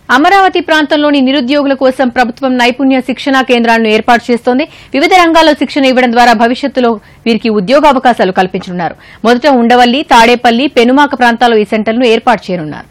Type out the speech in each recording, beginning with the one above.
అమరావతి ప్రాంతంలోని నిరుద్యోగుల కోసం ప్రభుత్వం నైపుణ్య శిక్షణా కేంద్రాలను ఏర్పాటు చేస్తోంది వివిధ రంగాల్లో శిక్షణ ఇవ్వడం ద్వారా భవిష్యత్తులో వీరికి ఉద్యోగావకాశాలు కల్పించనున్నారు మొదట ఉండవల్లి తాడేపల్లి పెనుమాక ప్రాంతాల్లో ఈ సెంటర్లను ఏర్పాటు చేయనున్నారు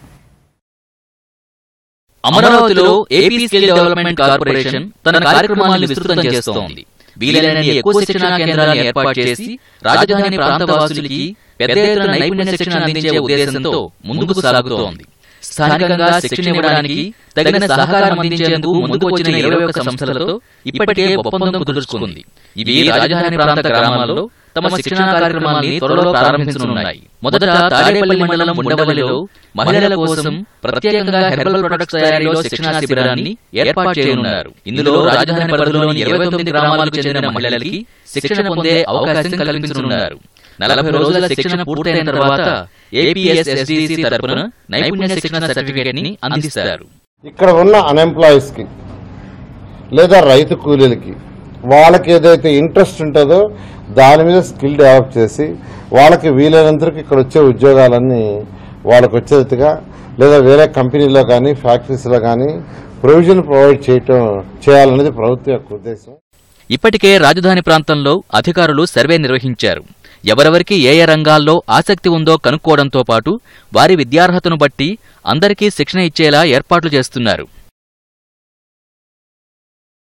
అమరావతిలో ఏపీ స్కిల్ డెవలప్మెంట్ కార్పొరేషన్ తన కార్యక్రమాలను విస్తృతం చేస్తోంది వీలైనన్ని ఎక్కువ శిక్షణా కేంద్రాలను ఏర్పాటు చేసి రాజధాని ప్రాంత వాసులకి పెద్ద ఎత్తున నైపుణ్య శిక్షణ అందించే ఉద్దేశంతో ముందుకు సాగుతోంది స్థానికంగా శిక్షణ ఇవ్వడానికి తగిన సహకారం అందించేందుకు ముందుకు వచ్చిన ఇరవై ఒక్క సంస్థలతో ఇప్పటికే ఒప్పందం కుదుర్చుకుంది ఇవి రాజధాని ప్రాంత గ్రామాల్లో తమ శిక్షణా కార్యక్రమాన్ని త్వరలో ప్రారంభించనున్నాయి మొదట తాడేపల్లి మండలం ఉండవల్లిలో మహిళల కోసం ప్రత్యేకంగా హెర్బల్ ప్రొడక్ట్స్ తయారీలో శిక్షణా శిబిరాన్ని ఏర్పాటు చేయనున్నారు ఇందులో రాజధాని పరిధిలోని ఇరవై తొమ్మిది గ్రామాలకు చెందిన మహిళలకి శిక్షణ పొందే అవకాశం కల్పించనున్నారు నలభై రోజుల శిక్షణ పూర్తయిన తర్వాత ఏపీఎస్ఎస్డిసి తరపున నైపుణ్య శిక్షణ సర్టిఫికేట్ ని అందిస్తారు ఇక్కడ ఉన్న అన్ఎంప్లాయీస్కి లేదా రైతు కూలీలకి వాళ్ళకి ఏదైతే ఇంట్రెస్ట్ ఉంటుందో దాని మీద స్కిల్ డెవలప్ చేసి వాళ్ళకి వీలైనంతరకు ఇక్కడ వచ్చే ఉద్యోగాలన్నీ వాళ్ళకి వచ్చేట్టుగా లేదా వేరే కంపెనీలో కానీ ఫ్యాక్టరీస్లో కానీ ప్రొవిజన్ ప్రొవైడ్ చేయటం చేయాలనేది ప్రభుత్వం యొక్క ఉద్దేశం ఇప్పటికే రాజధాని ప్రాంతంలో అధికారులు సర్వే నిర్వహించారు ఎవరెవరికి ఏ ఏ రంగాల్లో ఆసక్తి ఉందో కనుక్కోవడంతో పాటు వారి విద్యార్హతను బట్టి అందరికీ శిక్షణ ఇచ్చేలా ఏర్పాట్లు చేస్తున్నారు